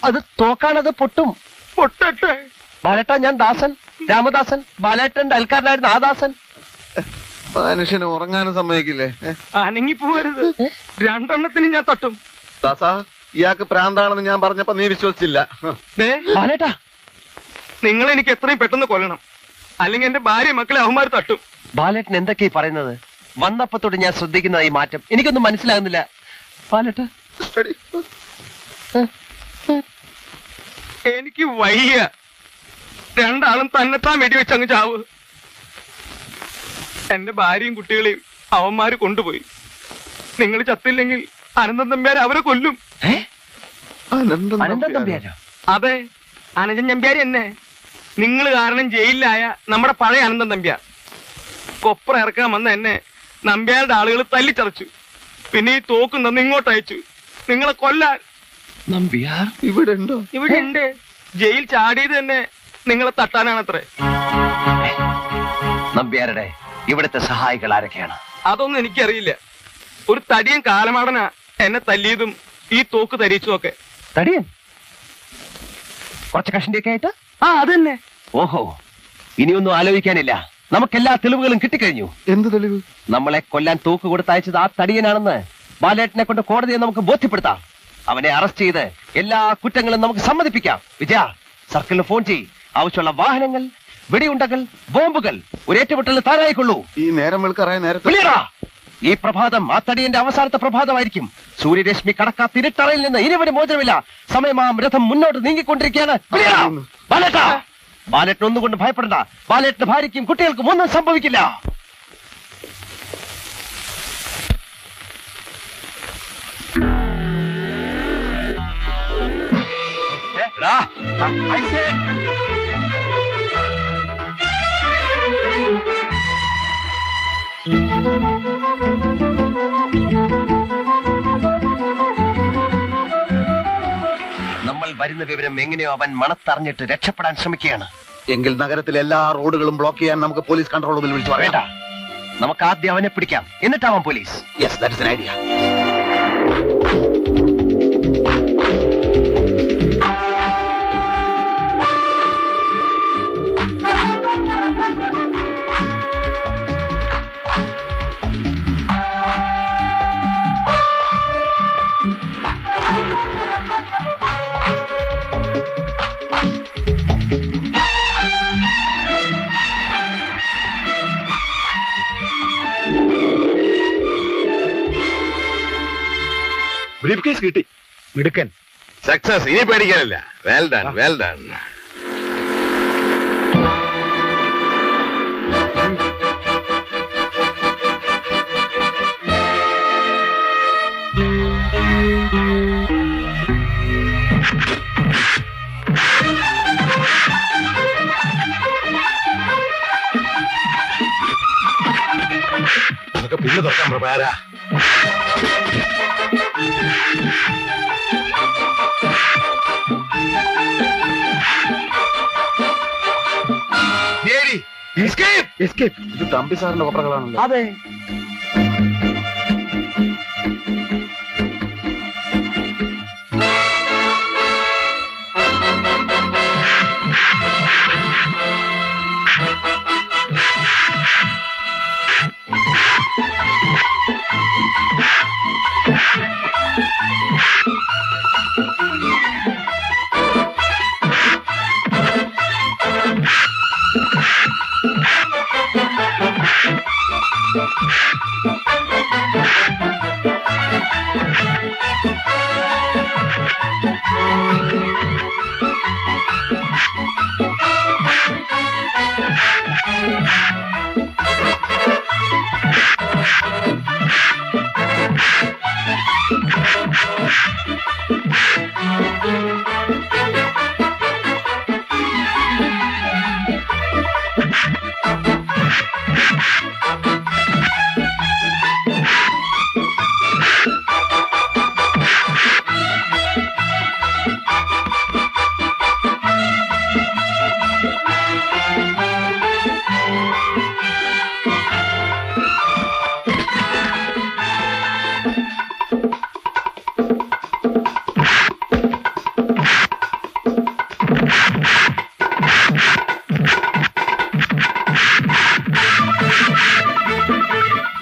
അത് തോക്കാണത് പൊട്ടും പൊട്ടട്ടെ ബാലേട്ട ഞാൻ ദാസൻ രാമദാസൻ ബാലേട്ടന്റെ അയൽക്കാരനായിരുന്ന ആ ദാസൻ മനുഷ്യന് ഉറങ്ങാനും സമ്മതിക്കില്ലേ ഏ? അനങ്ങി പോവരുത് രണ്ടെണ്ണത്തിന് ഞാൻ തട്ടും ദാസാ ഇയാൾക്ക് പ്രാന്താണെന്ന് ഞാൻ പറഞ്ഞപ്പോ നീ വിശ്വസിച്ചില്ല ഹ്. ദേ ബാലേട്ട നിങ്ങൾ എനിക്ക് എത്രയും പെട്ടെന്ന് കൊല്ലണം അല്ലെങ്കിൽ എന്റെ ഭാര്യ മക്കളെ അവന്മാർ തട്ടും ബാലേട്ടൻ എന്തൊക്കെയാ ഈ പറയുന്നത് വന്നപ്പത്തോട് ഞാൻ ശ്രദ്ധിക്കുന്ന ഈ മാറ്റം എനിക്കൊന്നും മനസ്സിലാകുന്നില്ല ബാലേട്ട എടി, എനിക്ക് വയ്യ രണ്ടാളും തന്നെത്താൻ വെടിവെച്ച് അങ്ങ് ചാവ് എന്റെ ഭാര്യയും കുട്ടികളെയും അവന്മാര് കൊണ്ടുപോയി നിങ്ങൾ ചത്തില്ലെങ്കിൽ അനന്തം തമ്പ്യാർ അവരെ കൊല്ലും ഏ അനന്തൻ അനന്തൻ നമ്പ്യാരോ? തമ്പിയാരോ അതെ അനന്തൻ നമ്പ്യാര് എന്നെ നിങ്ങൾ കാരണം ജയിലിലായ നമ്മുടെ പഴയ അനന്തൻ നമ്പ്യാർ കൊപ്ര ഇറക്കാൻ വന്ന എന്നെ നമ്പ്യാരുടെ ആളുകൾ തല്ലിച്ചതച്ചു പിന്നെ ഈ തോക്കും തന്ന് ഇങ്ങോട്ട് അയച്ചു നിങ്ങളെ കൊല്ലാൻ നമ്പിയാർ ഇവിടെ ഉണ്ടോ ഇവിടെ ഉണ്ട് ജയിൽ ചാടിയത് തന്നെ നിങ്ങളെ തട്ടാനാണത്രേ നമ്പ്യാരുടെ ഇവിടുത്തെ സഹായികൾ ആരൊക്കെയാണ് അതൊന്നും എനിക്കറിയില്ല ഒരു തടിയൻ കാലമാടന എന്നെ തല്ലിയതും ഈ തോക്ക് തരിച്ചതും ഒക്കെ തടിയൻ കുറച്ച് കഷണ്ടിയൊക്കെ ആയിട്ട് ആ അതന്നെ ഓഹോ ഇനിയൊന്നും ആലോചിക്കാനില്ല നമുക്കെല്ലാ തെളിവുകളും കിട്ടിക്കഴിഞ്ഞു എന്ത് തെളിവ് നമ്മളെ കൊല്ലാൻ തൂക്ക് കൊടുത്ത് അയച്ചത് ആ തടിയനാണെന്ന് ബാലേട്ടനെ കൊണ്ട് കോടതിയെ നമുക്ക് ബോധ്യപ്പെടുത്താം അവനെ അറസ്റ്റ് ചെയ്ത് എല്ലാ കുറ്റങ്ങളും നമുക്ക് സമ്മതിപ്പിക്കാം വിജയ സർക്കിളിന് ഫോൺ ചെയ് ആവശ്യമുള്ള വാഹനങ്ങൾ വെടിയുണ്ടകൾ ബോംബുകൾ ഒരു ഏറ്റുമുട്ടലിന് താരായിക്കൊള്ളൂ ഈ നേരം വെളുക്കറായ നേരത്തെ വിളിയടാ ഈ പ്രഭാതം ആ തടിയന്റെ അവസാനത്തെ പ്രഭാതമായിരിക്കും സൂര്യരശ്മി കടക്കാത്ത ഇരുട്ടറയിൽ നിന്ന് ഇനിവരെ മോചനമില്ല സമയമാം രഥം മുന്നോട്ട് നീങ്ങിക്കൊണ്ടിരിക്കുകയാണ് വിളിയടാ. ബാലേട്ടാ ബാലേട്ടൻ ഒന്നും കൊണ്ട് ഭയപ്പെടണ്ട ബാലേട്ടന്റെ ഭാര്യയ്ക്കും കുട്ടികൾക്കും ഒന്നും സംഭവിക്കില്ല ഏ, എടാ, ആ, ഐസേ. നമ്മൾ വരുന്ന വിവരം എങ്ങനെയോ അവൻ മണത്തറിഞ്ഞിട്ട് രക്ഷപ്പെടാൻ ശ്രമിക്കുകയാണ് എങ്കിൽ നഗരത്തിലെ എല്ലാ റോഡുകളും ബ്ലോക്ക് ചെയ്യാൻ നമുക്ക് പോലീസ് കൺട്രോൾ റൂമിൽ വിളിച്ചു വേണ്ട പറയാം നമുക്ക് ആദ്യം അവനെ പിടിക്കാം എന്നിട്ടാവാം police yes that is idea briefcase കിട്ടി മിടുക്കൻ സക്സസ് ഇനി പേടിക്കാനില്ല വെൽ ഡൺ വെൽ ഡൺ പിന്നെ തുറക്കാൻ പ്രഭാരാ എസ്കേപ്പ് ഇത് തമ്പി സാറിന്റെ കൊപ്രകളാണല്ലോ അതെ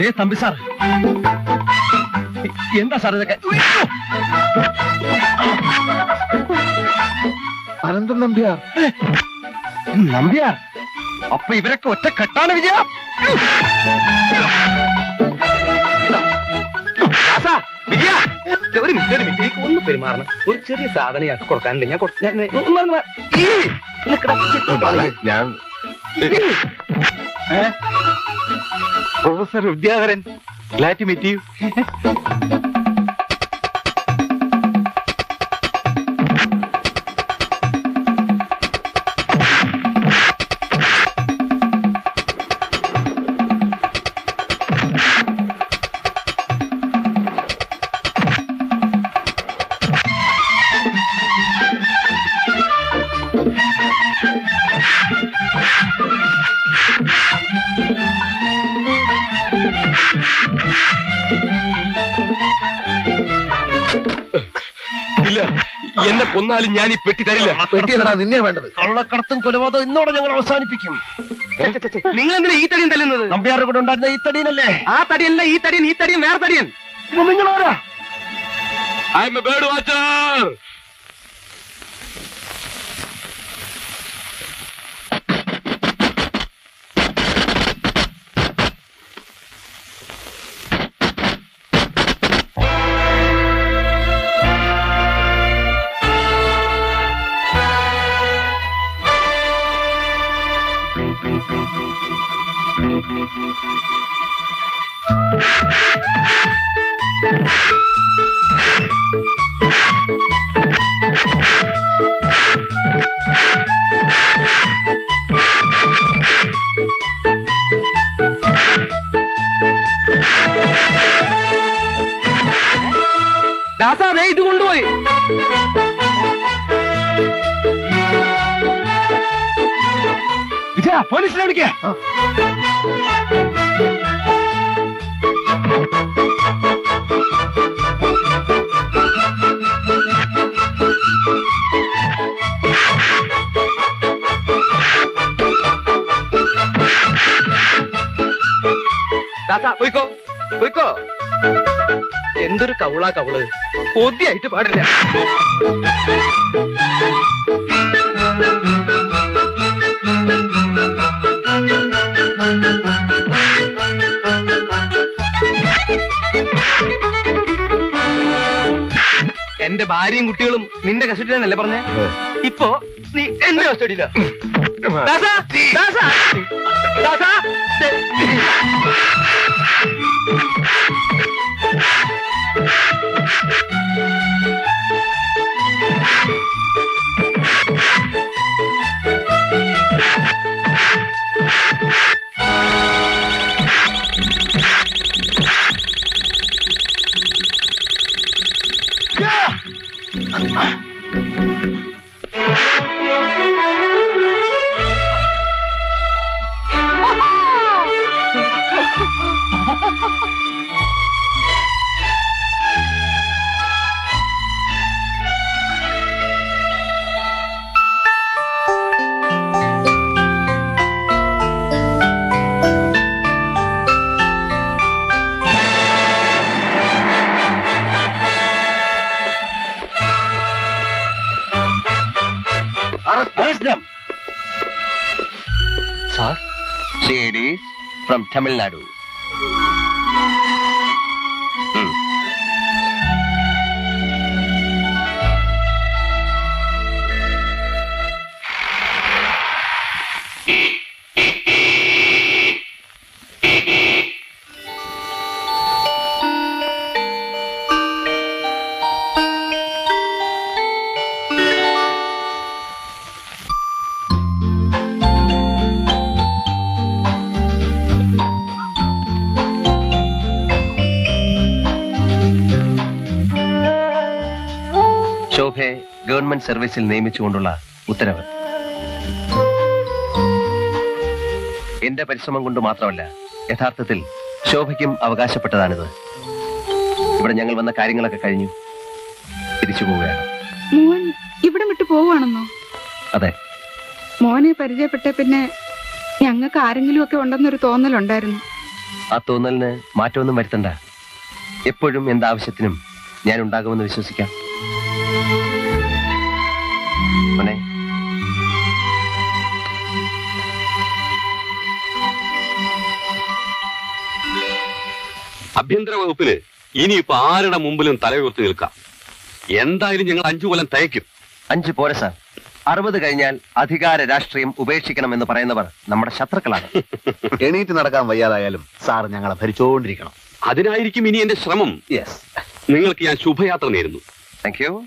ഏ തമ്പി സാർ എന്താ സാർ ഇതൊക്കെ ഉയ്യോ! അനന്തൻ നമ്പ്യാർ നമ്പ്യാർ അപ്പൊ ഇവരൊക്കെ ഒറ്റ കെട്ടാണ് വിജയ ദാസാ, വിജയ, ദേ ഒരു മിനിറ്റ് ഒരു മിനിറ്റ് എനിക്ക് ഒന്ന് പെരുമാറണം ഒരു ചെറിയ സാധനം ഇയാൾക്ക് കൊടുക്കാനുണ്ട് ഞാൻ കൊടു- ഞാൻ- ഞാൻ- ഒന്ന് ഒന്ന് ഈ, നിക്കടാ, ചിത്രം ഞാൻ professor Vidyadharan glad meet you ഇല്ല എന്നെ കൊന്നാലും ഞാൻ ഈ പെട്ടി തരില്ല പെട്ടിയതാ നിന്നെ വേണ്ടത് കള്ളക്കടത്തും കൊലപാതകം ഇന്നോടെ ഞങ്ങൾ അവസാനിപ്പിക്കും നിങ്ങൾ എന്തിനാ ഈ തടിയൻ തല്ലുന്നത് നമ്പ്യാരുടെ കൂടെ ഉണ്ടായിരുന്ന ഈ തടീനല്ലേ ആ തടിയല്ല ഈ തടിയൻ ഈ തടിയൻ വേറെ തടിയൻ നിങ്ങളാരാ I am a bird watcher ദാസാ ദേ ഇത് കൊണ്ടുപോയി വിജയ പോലീസിനെ വിളിക്കേ ദാസാ പോയിക്കോ പോയിക്കോ എന്തൊരു കൗളാ കൗള് കൊതിയായിട്ട് പാടില്ല എന്റെ ഭാര്യയും കുട്ടികളും നിന്റെ കസ്റ്റഡിയിലാണല്ലേ പറഞ്ഞേ ഇപ്പോ നീ എന്റെ കസ്റ്റഡിയില ദാസാ ദാസാ ദാസാ ദേ- സാർ ലേഡീസ് ഫ്രം തമിഴ്നാടു ശോഭയെ ഗവൺമെന്റ് സർവീസിൽ നിയമിച്ചുകൊണ്ടുള്ള ഉത്തരവ് എന്റെ പരിശ്രമം കൊണ്ട് മാത്രമല്ല യഥാർത്ഥത്തിൽ ശോഭയ്ക്കും അവകാശപ്പെട്ടതാണിത് ഇവിടെ ഞങ്ങൾ വന്ന കാര്യങ്ങളൊക്കെ കഴിഞ്ഞു തിരിച്ചു പോവുകയാണ് മോൻ ഇവിടെ വിട്ടു പോവാണെന്നോ അതെ മോനെ പരിചയപ്പെട്ട പിന്നെ ഞങ്ങൾക്ക് ആരെങ്കിലും ഒക്കെ ഉണ്ടെന്നൊരു തോന്നലുണ്ടായിരുന്നു ആ തോന്നലിന് മാറ്റമൊന്നും വരുത്തണ്ട എപ്പോഴും എന്താവശ്യത്തിനും ഞാൻ ഉണ്ടാകുമെന്ന് വിശ്വസിക്കാം മോനെ ആഭ്യന്തര വകുപ്പിന് ഇനിയിപ്പോ ആരുടെ മുമ്പിലും തലയുയർത്തി നിൽക്കാം എന്തായാലും ഞങ്ങൾ അഞ്ചു കൊല്ലം തയ്ക്കും അഞ്ച് പോരെ സാർ അറുപത് കഴിഞ്ഞാൽ അധികാര രാഷ്ട്രീയം ഉപേക്ഷിക്കണമെന്ന് പറയുന്നവർ നമ്മുടെ ശത്രുക്കളാണ് എണീറ്റ് നടക്കാൻ വയ്യാതായാലും സാർ ഞങ്ങളെ ഭരിച്ചുകൊണ്ടിരിക്കണം അതിനായിരിക്കും ഇനി എന്റെ ശ്രമം യെസ് നിങ്ങൾക്ക് ഞാൻ ശുഭയാത്ര നേരുന്നു താങ്ക് യു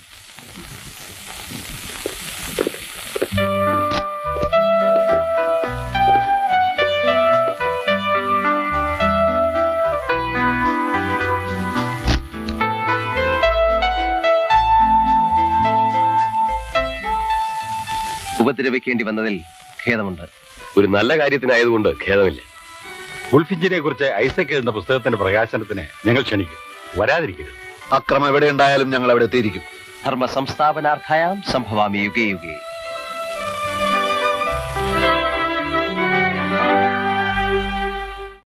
ഉപദ്രവിക്കേണ്ടി വന്നതിൽ ഖേദമുണ്ട് ഒരു നല്ല കാര്യത്തിനായതുകൊണ്ട് ഖേദമില്ല ബുൾഫിഞ്ചിനെ കുറിച്ച് ഐസക് എഴുതുന്ന പുസ്തകത്തിന്റെ പ്രകാശനത്തിന് ഞങ്ങൾ ക്ഷണിക്കും വരാതിരിക്കരുത് അക്രമം എവിടെ ഉണ്ടായാലും ഞങ്ങൾ അവിടെ എത്തിയിരിക്കും ധർമ്മ സംസ്ഥാപനാർത്ഥായാം സംഭവാമി യുഗേ യുഗേ